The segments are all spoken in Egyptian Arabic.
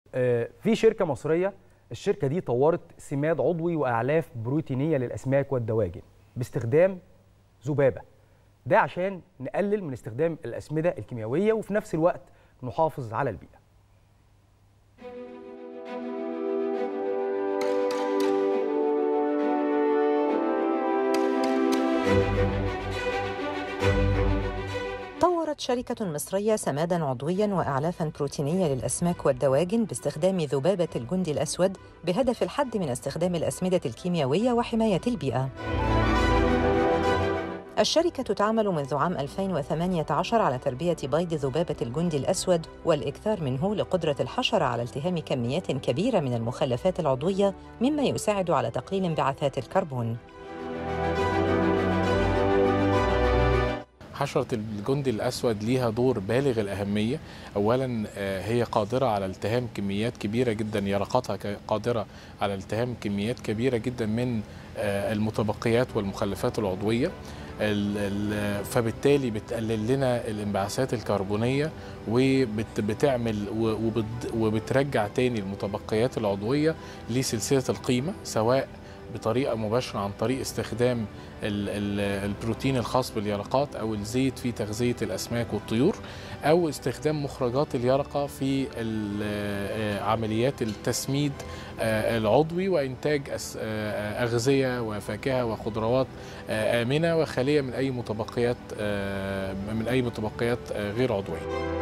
آه، في شركه مصريه الشركه دي طورت سماد عضوي واعلاف بروتينيه للاسماك والدواجن باستخدام ذبابه ده عشان نقلل من استخدام الاسمده الكيميائيه وفي نفس الوقت نحافظ على البيئه طورت شركة مصرية سمادا عضويا وأعلافا بروتينية للأسماك والدواجن باستخدام ذبابة الجندي الأسود بهدف الحد من استخدام الأسمدة الكيميائية وحماية البيئة. الشركة تعمل منذ عام 2018 على تربية بيض ذبابة الجندي الأسود والإكثار منه لقدرة الحشرة على التهام كميات كبيرة من المخلفات العضوية مما يساعد على تقليل انبعاثات الكربون. حشرة الجندي الأسود ليها دور بالغ الأهمية أولا آه، هي قادرة على التهام كميات كبيرة جدا يرقاتها ك- قادرة على التهام كميات كبيرة جدا من آه، المتبقيات والمخلفات العضوية ال- ال- فبالتالي بتقلل لنا الانبعاثات الكربونية وبتعمل وبترجع تاني المتبقيات العضوية لسلسلة القيمة سواء بطريقه مباشره عن طريق استخدام ال- ال- البروتين الخاص باليرقات او الزيت في تغذيه الاسماك والطيور او استخدام مخرجات اليرقه في ال- آه، عمليات التسميد آه، العضوي وانتاج أس- آه، اغذيه وفاكهه وخضروات آه، امنه وخاليه من اي متبقيات آه، من اي متبقيات آه، غير عضويه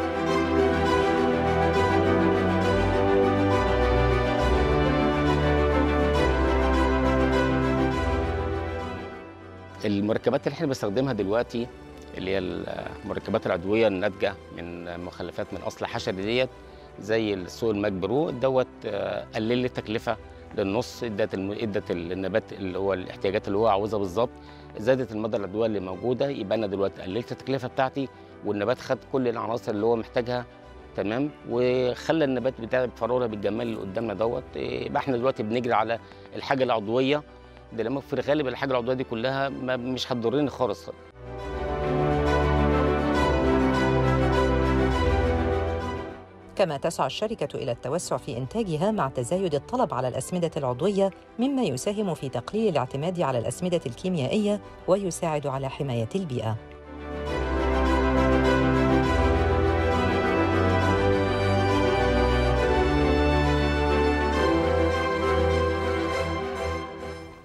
المركبات اللي احنا بنستخدمها دلوقتي اللي هي المركبات العضويه الناتجه من مخلفات من اصل حشري ديت زي السوق الماك برو دوت آه، قلل لي التكلفه للنص ادت الم... ادت النبات اللي هو الاحتياجات اللي هو عاوزها بالظبط زادت الماده العضويه اللي موجوده يبقى انا دلوقتي قللت التكلفه بتاعتي والنبات خد كل العناصر اللي هو محتاجها تمام وخلى النبات بتاعي بفروره بالجمال اللي قدامنا دوت إيه، يبقى احنا دلوقتي بنجري على الحاجه العضويه ده لما في الغالب الحاجه العضويه دي كلها ما مش هتضرني خالص كما تسعى الشركة إلى التوسع في إنتاجها مع تزايد الطلب على الأسمدة العضوية مما يساهم في تقليل الاعتماد على الأسمدة الكيميائية ويساعد على حماية البيئة